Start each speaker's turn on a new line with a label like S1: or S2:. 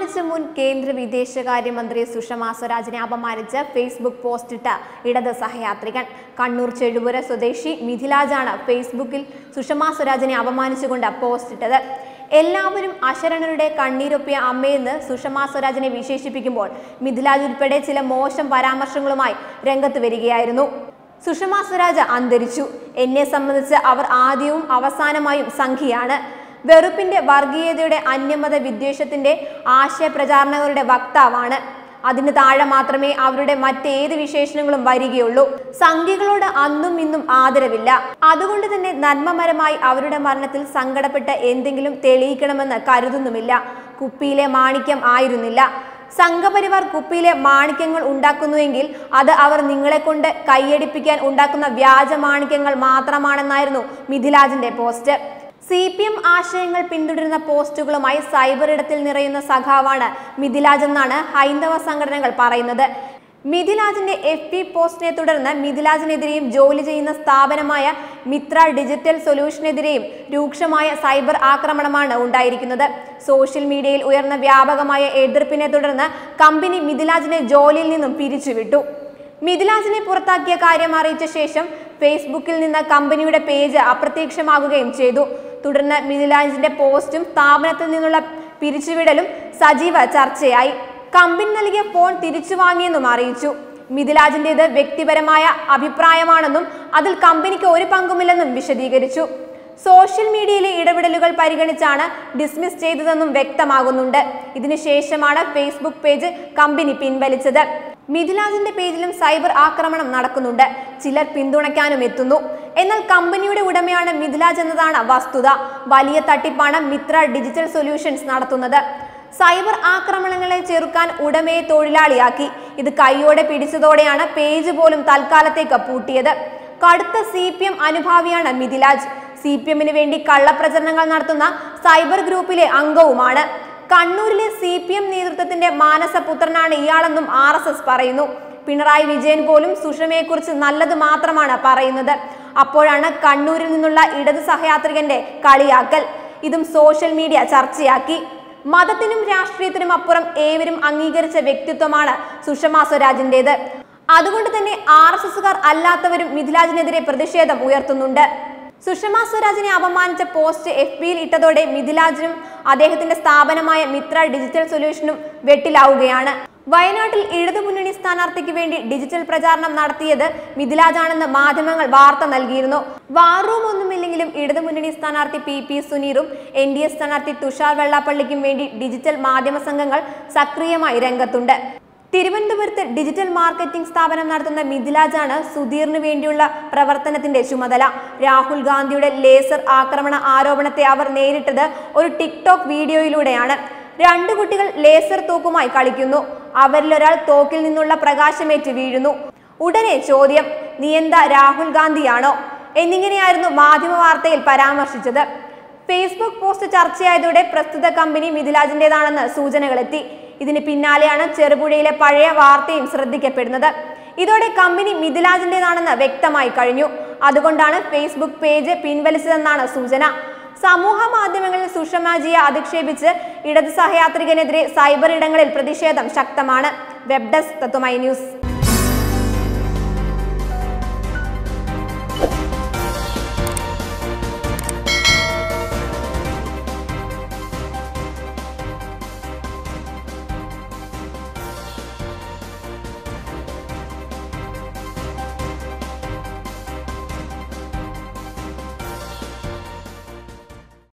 S1: അന്തരിച്ച മുൻ കേന്ദ്ര വിദേശകാര്യമന്ത്രി സുഷമ സ്വരാജിനെ അപമാനിച്ച് ഫേസ്ബുക്ക് പോസ്റ്റിട്ട ഇടത് സഹയാത്രികൻ കണ്ണൂർ ചെഴുപുര സ്വദേശി മിഥിലാജാണ് ഫേസ്ബുക്കിൽ സുഷമ സ്വരാജിനെ അപമാനിച്ചുകൊണ്ട് പോസ്റ്റിട്ടത് എല്ലാവരും അശരണരുടെ കണ്ണീരൊപ്പിയ അമ്മയെന്ന് സുഷമ സ്വരാജിനെ വിശേഷിപ്പിക്കുമ്പോൾ മിഥിലാജ് ഉൾപ്പെടെ ചില മോശം പരാമർശങ്ങളുമായി രംഗത്ത് വരികയായിരുന്നു സുഷമ സ്വരാജ് അന്തരിച്ചു എന്നെ സംബന്ധിച്ച് അവർ ആദ്യവും അവസാനമായും സംഖ്യയാണ് വെറുപ്പിന്റെ വർഗീയതയുടെ അന്യമത വിദ്വേഷത്തിന്റെ ആശയപ്രചാരണങ്ങളുടെ വക്താവാണ് അതിന് താഴെ മാത്രമേ അവരുടെ മറ്റേത് വിശേഷണങ്ങളും വരികയുള്ളൂ സംഖ്യകളോട് അന്നും ഇന്നും ആദരവില്ല അതുകൊണ്ട് തന്നെ നന്മമരമായി അവരുടെ മരണത്തിൽ സങ്കടപ്പെട്ട് എന്തെങ്കിലും തെളിയിക്കണമെന്ന് കരുതുന്നുമില്ല കുപ്പിയിലെ മാണിക്യം ആയിരുന്നില്ല സംഘപരിവാർ കുപ്പിയിലെ മാണിക്യങ്ങൾ ഉണ്ടാക്കുന്നുവെങ്കിൽ അത് അവർ നിങ്ങളെ കൊണ്ട് കൈയടിപ്പിക്കാൻ ഉണ്ടാക്കുന്ന വ്യാജ മാണിക്യങ്ങൾ മാത്രമാണെന്നായിരുന്നു മിഥിലാജിന്റെ പോസ്റ്റ് സി പി എം ആശയങ്ങൾ പിന്തുടരുന്ന പോസ്റ്റുകളുമായി സൈബർ ഇടത്തിൽ നിറയുന്ന സഖാവാണ് മിഥിലാജ് എന്നാണ് ഹൈന്ദവ സംഘടനകൾ പറയുന്നത് മിഥിലാജിന്റെ എഫ് പി പോസ്റ്റിനെ തുടർന്ന് മിഥിലാജിനെതിരെയും ജോലി ചെയ്യുന്ന സ്ഥാപനമായ മിത്ര ഡിജിറ്റൽ സൊല്യൂഷനെതിരെയും രൂക്ഷമായ സൈബർ ആക്രമണമാണ് ഉണ്ടായിരിക്കുന്നത് സോഷ്യൽ മീഡിയയിൽ ഉയർന്ന വ്യാപകമായ എതിർപ്പിനെ തുടർന്ന് കമ്പനി മിഥിലാജിനെ ജോലിയിൽ നിന്നും പിരിച്ചുവിട്ടു മിഥിലാജിനെ പുറത്താക്കിയ കാര്യം അറിയിച്ച ശേഷം ഫേസ്ബുക്കിൽ നിന്ന് കമ്പനിയുടെ പേജ് അപ്രത്യക്ഷമാകുകയും ചെയ്തു തുടർന്ന് മിഥിലാജിന്റെ പോസ്റ്റും സ്ഥാപനത്തിൽ നിന്നുള്ള പിരിച്ചുവിടലും സജീവ ചർച്ചയായി കമ്പനി നൽകിയ ഫോൺ തിരിച്ചു വാങ്ങിയെന്നും അറിയിച്ചു മിഥിലാജിന്റേത് വ്യക്തിപരമായ അഭിപ്രായമാണെന്നും അതിൽ കമ്പനിക്ക് ഒരു പങ്കുമില്ലെന്നും വിശദീകരിച്ചു സോഷ്യൽ മീഡിയയിലെ ഇടപെടലുകൾ പരിഗണിച്ചാണ് ഡിസ്മിസ് ചെയ്തതെന്നും വ്യക്തമാകുന്നുണ്ട് ഇതിനുശേഷമാണ് ഫേസ്ബുക്ക് പേജ് കമ്പനി പിൻവലിച്ചത് മിഥിലാജിന്റെ പേജിലും സൈബർ ആക്രമണം നടക്കുന്നുണ്ട് ചിലർ പിന്തുണയ്ക്കാനും എത്തുന്നു എന്നാൽ കമ്പനിയുടെ ഉടമയാണ് മിഥിലാജ് എന്നതാണ് വസ്തുത വലിയ തട്ടിപ്പാണ് മിത്ര ഡിജിറ്റൽ സൊല്യൂഷൻസ് നടത്തുന്നത് സൈബർ ആക്രമണങ്ങളെ ചെറുക്കാൻ ഉടമയെ തൊഴിലാളിയാക്കി ഇത് കൈയോടെ പിടിച്ചതോടെയാണ് പേജ് പോലും തൽക്കാലത്തേക്ക് പൂട്ടിയത് കടുത്ത സി പി എം അനുഭാവിയാണ് മിഥിലാജ് സി പി എമ്മിന് വേണ്ടി കള്ളപ്രചരണങ്ങൾ നടത്തുന്ന സൈബർ ഗ്രൂപ്പിലെ അംഗവുമാണ് കണ്ണൂരിലെ സി പി എം നേതൃത്വത്തിന്റെ മാനസപുത്രനാണ് ഇയാളെന്നും ആർ എസ് എസ് പറയുന്നു പിണറായി വിജയൻ പോലും സുഷമയെക്കുറിച്ച് നല്ലത് മാത്രമാണ് പറയുന്നത് അപ്പോഴാണ് കണ്ണൂരിൽ നിന്നുള്ള ഇടത് സഹയാത്രികന്റെ കളിയാക്കൽ ഇതും സോഷ്യൽ മീഡിയ ചർച്ചയാക്കി മതത്തിനും രാഷ്ട്രീയത്തിനും അപ്പുറം ഏവരും അംഗീകരിച്ച വ്യക്തിത്വമാണ് സുഷമ സ്വരാജിന്റേത് അതുകൊണ്ട് തന്നെ ആർ എസ് എസുകാർ അല്ലാത്തവരും മിഥിലാജിനെതിരെ പ്രതിഷേധം ഉയർത്തുന്നുണ്ട് സുഷമ സ്വരാജിനെ അപമാനിച്ച പോസ്റ്റ് എഫ് ബിയിൽ ഇട്ടതോടെ മിഥിലാജിനും അദ്ദേഹത്തിന്റെ സ്ഥാപനമായ മിത്ര ഡിജിറ്റൽ സൊല്യൂഷനും വെട്ടിലാവുകയാണ് വയനാട്ടിൽ ഇടതുമുന്നണി സ്ഥാനാർത്ഥിക്ക് വേണ്ടി ഡിജിറ്റൽ പ്രചാരണം നടത്തിയത് മിഥിലാജാണെന്ന് മാധ്യമങ്ങൾ വാർത്ത നൽകിയിരുന്നു വാർ റൂം ഒന്നുമില്ലെങ്കിലും ഇടതുമുന്നണി സ്ഥാനാർത്ഥി പി പി സുനീറും എൻ ഡി എ സ്ഥാനാർത്ഥി തുഷാർ വെള്ളാപ്പള്ളിക്കും വേണ്ടി ഡിജിറ്റൽ മാധ്യമ സംഘങ്ങൾ സക്രിയമായി രംഗത്തുണ്ട് തിരുവനന്തപുരത്ത് ഡിജിറ്റൽ മാർക്കറ്റിംഗ് സ്ഥാപനം നടത്തുന്ന മിഥിലാജാണ് സുധീറിന് വേണ്ടിയുള്ള പ്രവർത്തനത്തിന്റെ ചുമതല രാഹുൽ ഗാന്ധിയുടെ ലേസർ ആക്രമണ ആരോപണത്തെ അവർ നേരിട്ടത് ഒരു ടിക്ടോക്ക് വീഡിയോയിലൂടെയാണ് രണ്ടു കുട്ടികൾ ലേസർ തോക്കുമായി കളിക്കുന്നു അവരിലൊരാൾ തോക്കിൽ നിന്നുള്ള പ്രകാശമേറ്റ് വീഴുന്നു ഉടനെ ചോദ്യം നീ എന്താ രാഹുൽ ഗാന്ധിയാണോ എന്നിങ്ങനെയായിരുന്നു മാധ്യമ വാർത്തയിൽ പരാമർശിച്ചത് ഫേസ്ബുക്ക് പോസ്റ്റ് ചർച്ചയായതോടെ പ്രസ്തുത കമ്പനി മിഥിലാജിന്റേതാണെന്ന് സൂചനകളെത്തി ഇതിന് പിന്നാലെയാണ് ചെറുപുഴയിലെ പഴയ വാർത്തയും ശ്രദ്ധിക്കപ്പെടുന്നത് ഇതോടെ കമ്പനി മിഥിലാജിന്റേതാണെന്ന് വ്യക്തമായി കഴിഞ്ഞു അതുകൊണ്ടാണ് ഫേസ്ബുക്ക് പേജ് പിൻവലിച്ചതെന്നാണ് സൂചന സമൂഹ മാധ്യമങ്ങളിൽ സുഷമാജിയെ അധിക്ഷേപിച്ച് ഇടത് സഹയാത്രികനെതിരെ സൈബർ ഇടങ്ങളിൽ പ്രതിഷേധം ശക്തമാണ് വെബ് ഡെസ്ക് തത്വമൈ ന്യൂസ്